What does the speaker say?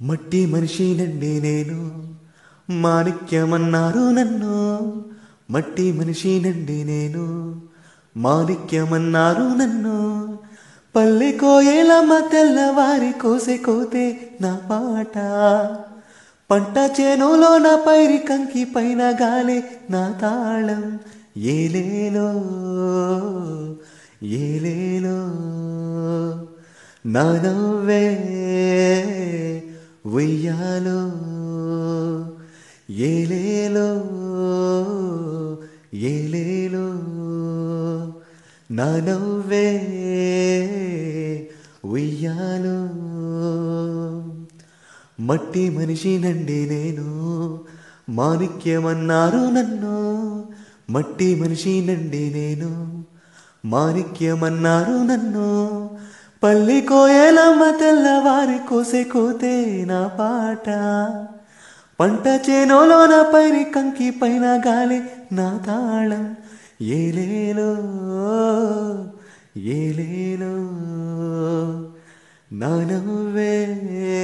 మట్టి మనిషినండి నేను మాణిక్యమన్నారు నన్ను మట్టి మనిషినండి నేను మాణిక్యమన్నారు నన్ను పల్లె కోయేలమ్మ తెల్లవారి కోసే కోతే నా పాట పంట చేనులో నా పైరి కంకి పైన గాలే నా తాళం ఏలేలో ఏలేలో నా నవ్వే ఉయ్యాలో ఏలేలో ఏలేలో నా నవ్వే ఉయ్యాలో మట్టి మనిషినండి నేను మాణిక్యమన్నారు నన్ను మట్టి మనిషినండి నేను మాణిక్యమన్నారు నన్ను పల్లి కోయలమ్మ తెల్లవారి కోసే కోతే నా పాట పంట చేనులో నా పైరి కంకి పైన గాలి నా తాళం ఏలేలో ఏలేలో నా నవ్వే